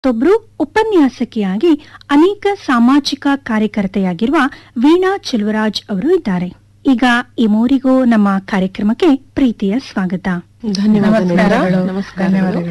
ಮತ್ತೊಬ್ರು ಉಪನ್ಯಾಸಕಿಯಾಗಿ ಅನೇಕ ಸಾಮಾಜಿಕ ಕಾರ್ಯಕರ್ತೆಯಾಗಿರುವ ವೀಣಾ ಚೆಲುವರಾಜ್ ಅವರು ಇದ್ದಾರೆ ಈಗ ಈ ಮೂರಿಗೂ ನಮ್ಮ ಕಾರ್ಯಕ್ರಮಕ್ಕೆ ಪ್ರೀತಿಯ ಸ್ವಾಗತ ಧನ್ಯವಾದಗಳು ನಮಸ್ಕಾರಗಳು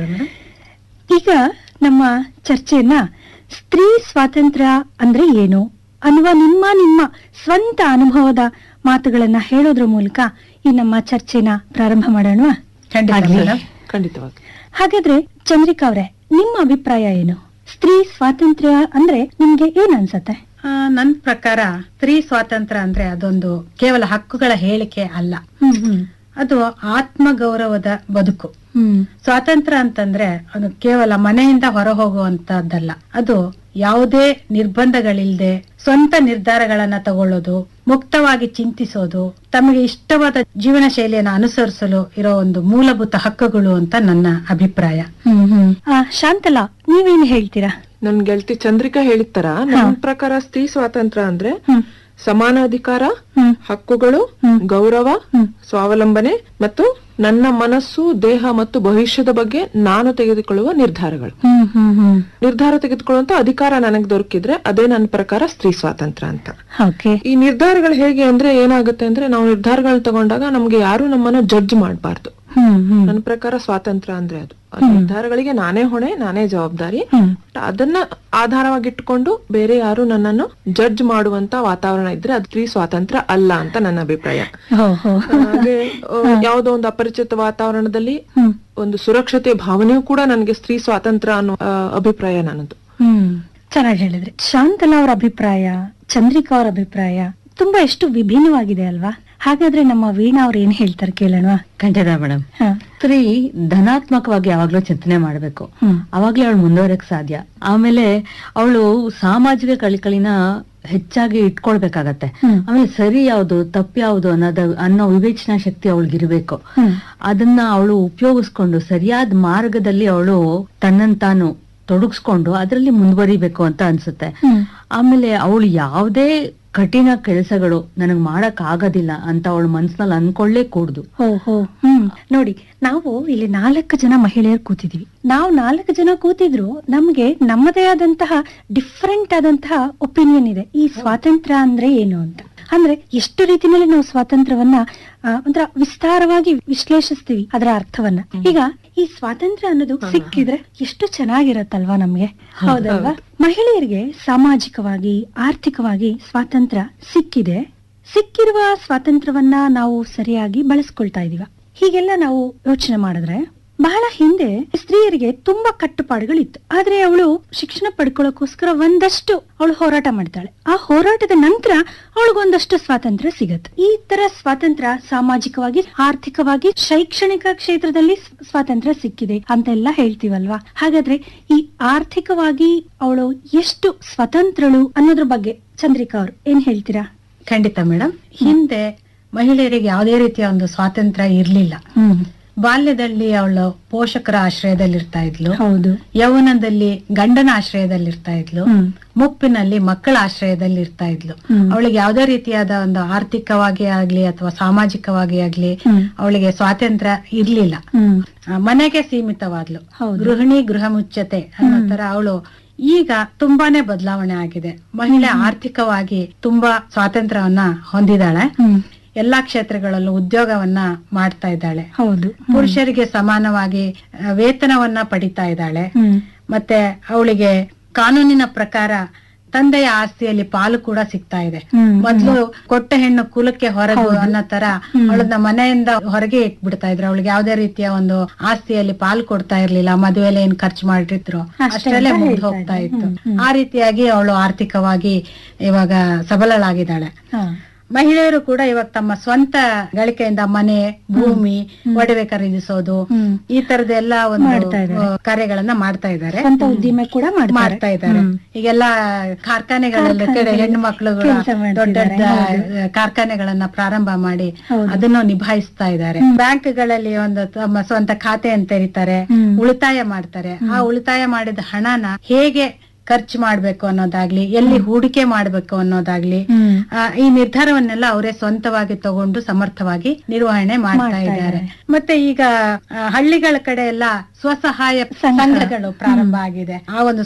ಈಗ ನಮ್ಮ ಚರ್ಚೆಯನ್ನ ಸ್ತ್ರೀ ಸ್ವಾತಂತ್ರ್ಯ ಅಂದ್ರೆ ಏನು ಅನ್ನುವ ನಿಮ್ಮ ನಿಮ್ಮ ಸ್ವಂತ ಅನುಭವದ ಮಾತುಗಳನ್ನ ಹೇಳೋದ್ರ ಮೂಲಕ ಈ ನಮ್ಮ ಚರ್ಚೆನ ಪ್ರಾರಂಭ ಮಾಡೋಣ ಖಂಡಿತ ಆಗ್ಲಿ. ಮೇಡಮ್. ಖಂಡಿತವಾಗಿ ಹಾಗಾದ್ರೆ ಚಂದ್ರಿಕಾ ಅವ್ರೆ ನಿಮ್ಮ ಅಭಿಪ್ರಾಯ ಏನು ಸ್ತ್ರೀ ಸ್ವಾತಂತ್ರ್ಯ ಅಂದ್ರೆ ನಿಮ್ಗೆ ಏನ್ ಅನ್ಸತ್ತೆ ಆ, ನನ್ ಪ್ರಕಾರ ಸ್ತ್ರೀ ಸ್ವಾತಂತ್ರ್ಯ ಅಂದ್ರೆ ಅದೊಂದು ಕೇವಲ ಹಕ್ಕುಗಳ ಹೇಳಿಕೆ ಅಲ್ಲ ಹ್ಮ್ ಹ್ಮ್ ಅದು ಆತ್ಮಗೌರವದ ಬದುಕು ಹ್ಮ್ ಸ್ವಾತಂತ್ರ್ಯ ಅಂತಂದ್ರೆ ಅದು ಕೇವಲ ಮನೆಯಿಂದ ಹೊರ ಹೋಗುವಂತದ್ದಲ್ಲ ಅದು ಯಾವುದೇ ನಿರ್ಬಂಧಗಳಿಲ್ದೆ ಸ್ವಂತ ನಿರ್ಧಾರಗಳನ್ನ ತಗೊಳ್ಳೋದು ಮುಕ್ತವಾಗಿ ಚಿಂತಿಸೋದು ತಮಗೆ ಇಷ್ಟವಾದ ಜೀವನ ಶೈಲಿಯನ್ನು ಅನುಸರಿಸಲು ಇರೋ ಒಂದು ಮೂಲಭೂತ ಹಕ್ಕುಗಳು ಅಂತ ನನ್ನ ಅಭಿಪ್ರಾಯ ಹ್ಮ್ ಹ್ಮ್ ಆ, ಶಾಂತಲಾ ನೀವೇನ್ ಹೇಳ್ತೀರಾ ನನ್ ಗೆಳತಿ ಚಂದ್ರಿಕಾ ಹೇಳಿತರ ನನ್ನ ಪ್ರಕಾರ ಸ್ತ್ರೀ ಸ್ವಾತಂತ್ರ್ಯ ಅಂದ್ರೆ ಹ್ಮ್ ಸಮಾನ ಅಧಿಕಾರ ಹ್ಮ್ ಹಕ್ಕುಗಳು ಹ್ಮ್. ಗೌರವ ಹ್ಮ್. ಸ್ವಾವಲಂಬನೆ ಮತ್ತು ನನ್ನ ಮನಸ್ಸು ದೇಹ ಮತ್ತು ಭವಿಷ್ಯದ ಬಗ್ಗೆ ನಾನು ತೆಗೆದುಕೊಳ್ಳುವ ನಿರ್ಧಾರಗಳು ಹ್ಮ್ ಹ್ಮ್ ಹ್ಮ್ ನಿರ್ಧಾರ ತೆಗೆದುಕೊಳ್ಳುವಂತ ಅಧಿಕಾರ ನನಗೆ ದೊರಕಿದ್ರೆ ಅದೇ ನನ್ನ ಪ್ರಕಾರ ಸ್ತ್ರೀ ಸ್ವಾತಂತ್ರ್ಯ ಅಂತ ಓಕೆ ಈ ನಿರ್ಧಾರಗಳು ಹೇಗೆ ಅಂದ್ರೆ ಏನಾಗುತ್ತೆ ಅಂದ್ರೆ ನಾವು ನಿರ್ಧಾರಗಳನ್ನ ತಗೊಂಡಾಗ ನಮ್ಗೆ ಯಾರು ನಮ್ಮನ್ನ ಜಡ್ಜ್ ಮಾಡಬಾರ್ದು ಹ್ಮ್ ಹ್ಮ್ ನನ್ನ ಪ್ರಕಾರ ಸ್ವಾತಂತ್ರ್ಯ ಅಂದ್ರೆ ಅದು ಆ ನಿರ್ಧಾರಗಳಿಗೆ ನಾನೇ ಹೊಣೆ ನಾನೇ ಜವಾಬ್ದಾರಿ ಹ್ಮ್ ಅದನ್ನ ಆಧಾರವಾಗಿಟ್ಟುಕೊಂಡು ಬೇರೆ ಯಾರು ನನ್ನನ್ನು ಜಡ್ಜ್ ಮಾಡುವಂತ ವಾತಾವರಣ ಇದ್ರೆ ಅದು ಸ್ತ್ರೀ ಸ್ವಾತಂತ್ರ್ಯ ಅಲ್ಲ ಅಂತ ನನ್ನ ಅಭಿಪ್ರಾಯ ಹೋ ಹೋ ಹಾಗೆ ಆ, ಯಾವುದೋ ಒಂದು ಅಪರಿಚಿತ ವಾತಾವರಣದಲ್ಲಿ ಹ್ಮ್ ಒಂದು ಸುರಕ್ಷತೆ ಭಾವನೆಯೂ ಕೂಡ ನನಗೆ ಸ್ತ್ರೀ ಸ್ವಾತಂತ್ರ್ಯ ಅನ್ನೋ ಆ, ಅಭಿಪ್ರಾಯ ನನ್ನದು ಹ್ಮ್ ಚೆನ್ನಾಗಿ ಹೇಳಿದ್ರಿ ಶಾಂತಲಾ ಅವರ ಅಭಿಪ್ರಾಯ ಚಂದ್ರಿಕಾ ಅವರ ಅಭಿಪ್ರಾಯ ತುಂಬಾ ಎಷ್ಟು ವಿಭಿನ್ನವಾಗಿದೆ ಅಲ್ವಾ ಹಾಗಾದ್ರೆ ನಮ್ಮ ವೀಣಾ ಅವ್ರು ಏನ್ ಹೇಳ್ತಾರೆ ಕೇಳೋಣ ಖಂಡಿತ ಮೇಡಮ್ ಹ. ಸ್ತ್ರೀ ಧನಾತ್ಮಕವಾಗಿ ಯಾವಾಗ್ಲೂ ಚಿಂತನೆ ಮಾಡಬೇಕು ಹ್ಮ್ ಅವಾಗ್ಲೇ ಅವಳು ಮುಂದುವರಕ್ ಸಾಧ್ಯ ಆಮೇಲೆ ಅವಳು ಸಾಮಾಜಿಕ ಕಳಿಕಳಿನ ಹೆಚ್ಚಾಗಿ ಇಟ್ಕೊಳ್ಬೇಕಾಗತ್ತೆ ಹ್ಮ್. ಆಮೇಲೆ ಸರಿ ಯಾವುದು ತಪ್ಪು ಯಾವುದು ಅನ್ನೋದ ಅನ್ನೋ ವಿವೇಚನಾ ಶಕ್ತಿ ಅವಳಿಗಿರ್ಬೇಕು ಹ್ಮ್ ಅದನ್ನ ಅವಳು ಉಪಯೋಗಿಸ್ಕೊಂಡು ಸರಿಯಾದ ಮಾರ್ಗದಲ್ಲಿ ಅವಳು ತನ್ನನ್ ತಾನು ತೊಡಗಿಸ್ಕೊಂಡು ಅದರಲ್ಲಿ ಮುಂದುವರಿಬೇಕು ಅಂತ ಅನ್ಸುತ್ತೆ ಹ್ಮ್ ಆಮೇಲೆ ಅವಳು ಯಾವುದೇ ಕಠಿಣ ಕೆಲಸಗಳು ನನಗ್ ಮಾಡಕ್ ಆಗೋದಿಲ್ಲ ಅಂತ ಅವಳ ಮನ್ಸಿನಲ್ಲಿ ಅನ್ಕೊಳ್ಳೇ ಕೂಡ್ದು ಹೋ ಹೋ ಹ್ಮ್ ನೋಡಿ ನಾವು ಇಲ್ಲಿ ನಾಲ್ಕು ಜನ ಮಹಿಳೆಯರು ಕೂತಿದೀವಿ ನಾವು ನಾಲ್ಕು ಜನ ಕೂತಿದ್ರು ನಮ್ಗೆ ನಮ್ಮದೇ ಆದಂತಹ ಡಿಫ್ರೆಂಟ್ ಆದಂತಹ ಒಪಿನಿಯನ್ ಇದೆ ಈ ಸ್ವಾತಂತ್ರ್ಯ ಅಂದ್ರೆ ಏನು ಅಂತ ಅಂದ್ರೆ ಎಷ್ಟು ರೀತಿನಲ್ಲಿ ನಾವು ಸ್ವಾತಂತ್ರ್ಯವನ್ನ ಆ, ಒಂಥರ ವಿಸ್ತಾರವಾಗಿ ವಿಶ್ಲೇಷಿಸ್ತೀವಿ ಅದರ ಅರ್ಥವನ್ನ ಈಗ ಈ ಸ್ವಾತಂತ್ರ್ಯ ಅನ್ನೋದು ಸಿಕ್ಕಿದ್ರೆ ಎಷ್ಟು ಚೆನ್ನಾಗಿರತ್ತಲ್ವಾ ನಮ್ಗೆ ಹೌದಲ್ವಾ ಮಹಿಳೆಯರಿಗೆ ಸಾಮಾಜಿಕವಾಗಿ ಆರ್ಥಿಕವಾಗಿ ಸ್ವಾತಂತ್ರ್ಯ ಸಿಕ್ಕಿದೆ ಸಿಕ್ಕಿರುವ ಸ್ವಾತಂತ್ರ್ಯವನ್ನ ನಾವು ಸರಿಯಾಗಿ ಬಳಸ್ಕೊಳ್ತಾ ಇದೀವ ಹೀಗೆಲ್ಲ ನಾವು ಯೋಚನೆ ಮಾಡಿದ್ರೆ ಬಹಳ ಹಿಂದೆ ಸ್ತ್ರೀಯರಿಗೆ ತುಂಬಾ ಕಟ್ಟುಪಾಡುಗಳಿತ್ತು ಆದ್ರೆ ಅವಳು ಶಿಕ್ಷಣ ಪಡ್ಕೊಳ್ಳೋಕೋಸ್ಕರ ಒಂದಷ್ಟು ಅವಳು ಹೋರಾಟ ಮಾಡ್ತಾಳೆ ಆ ಹೋರಾಟದ ನಂತರ ಅವಳಿಗೊಂದಷ್ಟು ಸ್ವಾತಂತ್ರ್ಯ ಸಿಗತ್ತೆ ಈ ತರ ಸ್ವಾತಂತ್ರ್ಯ ಸಾಮಾಜಿಕವಾಗಿ ಆರ್ಥಿಕವಾಗಿ ಶೈಕ್ಷಣಿಕ ಕ್ಷೇತ್ರದಲ್ಲಿ ಸ್- ಸ್ವಾತಂತ್ರ್ಯ ಸಿಕ್ಕಿದೆ ಅಂತೆಲ್ಲ ಹೇಳ್ತೀವಲ್ವಾ ಹಾಗಾದ್ರೆ ಈ ಆರ್ಥಿಕವಾಗಿ ಅವಳು ಎಷ್ಟು ಸ್ವತಂತ್ರಳು ಅನ್ನೋದ್ರ ಬಗ್ಗೆ ಚಂದ್ರಿಕಾ ಅವ್ರು ಏನ್ ಹೇಳ್ತೀರಾ ಖಂಡಿತ ಮೇಡಮ್ ಹಿಂದೆ ಮಹಿಳೆಯರಿಗೆ ಯಾವುದೇ ರೀತಿಯ ಒಂದು ಸ್ವಾತಂತ್ರ್ಯ ಇರ್ಲಿಲ್ಲ ಹ್ಮ್ ಬಾಲ್ಯದಲ್ಲಿ ಅವಳು ಪೋಷಕರ ಆಶ್ರಯದಲ್ಲಿರ್ತಾ ಇದ್ಲು ಹೌದು ಯೌವನದಲ್ಲಿ ಗಂಡನ ಆಶ್ರಯದಲ್ಲಿರ್ತಾ ಇದ್ಲು ಹ್ಮ್ ಮುಪ್ಪಿನಲ್ಲಿ ಮಕ್ಕಳ ಆಶ್ರಯದಲ್ಲಿ ಇರ್ತಾ ಇದ್ಲು ಹ್ಮ್. ಅವಳಿಗೆ ಯಾವುದೇ ರೀತಿಯಾದ ಒಂದು ಆರ್ಥಿಕವಾಗಿ ಆಗ್ಲಿ ಅಥವಾ ಸಾಮಾಜಿಕವಾಗಿ ಆಗ್ಲಿ ಹ್ಮ್. ಅವಳಿಗೆ ಸ್ವಾತಂತ್ರ್ಯ ಇರ್ಲಿಲ್ಲ ಹ್ಮ್ ಆ, ಮನೆಗೆ ಸೀಮಿತವಾದ್ಲು ಹೌದು. ಗೃಹಿಣಿ ಗೃಹ ಮುಚ್ಚತೆ ಅನ್ನೋ ತರ ಅವಳು ಈಗ ತುಂಬಾನೇ ಬದಲಾವಣೆ ಆಗಿದೆ ಮಹಿಳೆ ಆರ್ಥಿಕವಾಗಿ ತುಂಬಾ ಸ್ವಾತಂತ್ರ್ಯವನ್ನ ಹೊಂದಿದಾಳೆ ಹ್ಮ್ ಎಲ್ಲಾ ಕ್ಷೇತ್ರಗಳಲ್ಲೂ ಉದ್ಯೋಗವನ್ನ ಮಾಡ್ತಾ ಇದ್ದಾಳೆ ಹೌದು ಪುರುಷರಿಗೆ ಸಮಾನವಾಗಿ ಆ, ವೇತನವನ್ನ ಪಡಿತಾ ಇದ್ದಾಳೆ ಹ್ಮ್ ಮತ್ತೆ ಅವಳಿಗೆ ಕಾನೂನಿನ ಪ್ರಕಾರ ತಂದೆಯ ಆಸ್ತಿಯಲ್ಲಿ ಪಾಲು ಕೂಡ ಸಿಗ್ತಾ ಇದೆ ಹ್ಮ್. ಮೊದ್ಲು ಕೊಟ್ಟ ಹೆಣ್ಣು ಕುಲಕ್ಕೆ ಹೊರಗು ಅನ್ನೋ ತರ ಅವಳನ್ನ ಮನೆಯಿಂದ ಹೊರಗೆ ಇಟ್ಬಿಡ್ತಾ ಇದ್ರು ಅವಳಿಗೆ ಯಾವ್ದೇ ರೀತಿಯ ಒಂದು ಆಸ್ತಿಯಲ್ಲಿ ಪಾಲು ಕೊಡ್ತಾ ಇರ್ಲಿಲ್ಲ ಮದುವೆಲೆ ಏನ್ ಖರ್ಚು ಮಾಡಿರ್ತಿದ್ರು ಅಷ್ಟೇ ಅಷ್ಟರಲ್ಲೇ ಅಂತ ಮುಗ್ದು ಹೇಳ್ತಾ ಹೋಗ್ತಾ ಇದ್ರು. ಇತ್ತು ಆ ರೀತಿಯಾಗಿ ಅವಳು ಆರ್ಥಿಕವಾಗಿ ಇವಾಗ ಸಬಲಳಾಗಿದ್ದಾಳೆ ಹಾ. ಮಹಿಳೆಯರು ಕೂಡ ಇವಾಗ ತಮ್ಮ ಸ್ವಂತ ಗಳಿಕೆಯಿಂದ ಮನೆ ಭೂಮಿ ಒಡವೆ ಖರೀದಿಸೋದು ಹ್ಮ್. ಈ ತರದೆಲ್ಲ ಒಂದು ಮಾಡ್ತಾ ಇದ್ದಾರೆ. ಆ, ಕಾರ್ಯಗಳನ್ನ ಮಾಡ್ತಾ ಇದ್ದಾರೆ ಸ್ವಂತ ಉದ್ದಿಮೆ ಕೂಡ ಮಾಡ್ತಾರೆ ಮಾಡ್ತಾ ಇದ್ದಾರೆ ಈಗೆಲ್ಲ ಕಾರ್ಖಾನೆಗಳೆಲ್ಲ ಕಡೆ ಹೆಣ್ಣು ಮಕ್ಕಳುಗಳು ಕೆಲ್ಸ ದೊಡ್ಡ ಮಾಡ್ತಿದ್ದಾರೆ, ದೊಡ್ಡ ಕಾರ್ಖಾನೆಗಳನ್ನ ಪ್ರಾರಂಭ ಮಾಡಿ ಹೌದು. ಅದನ್ನು ನಿಭಾಯಿಸ್ತಾ ಇದ್ದಾರೆ ಬ್ಯಾಂಕ್ಗಳಲ್ಲಿ ಒಂದು ತಮ್ಮ ಸ್ವಂತ ಖಾತೆಯನ್ನು ತೆರೀತಾರೆ ಹ್ಮ್. ಉಳಿತಾಯ ಮಾಡ್ತಾರೆ ಆ ಉಳಿತಾಯ ಮಾಡಿದ ಹಣನ ಹೇಗೆ ಖರ್ಚು ಮಾಡ್ಬೇಕು ಅನ್ನೋದಾಗ್ಲಿ ಎಲ್ಲಿ ಹೂಡಿಕೆ ಮಾಡ್ಬೇಕು ಅನ್ನೋದಾಗ್ಲಿ ಹ್ಮ್. ಆ, ಈ ನಿರ್ಧಾರವನ್ನೆಲ್ಲ ಅವರೇ ಸ್ವಂತವಾಗಿ ತಗೊಂಡು ಸಮರ್ಥವಾಗಿ ನಿರ್ವಹಣೆ ಮಾಡ್ತಾ ಮಾಡ್ತಾ ಇದ್ದಾರೆ ಮತ್ತೆ ಈಗ ಆ, ಹಳ್ಳಿಗಳ ಕಡೆ ಎಲ್ಲ ಸ್ವಸಹಾಯ ಸಂಘಗಳು ಪ್ರಾರಂಭ ಆಗಿದೆ ಆ ಒಂದು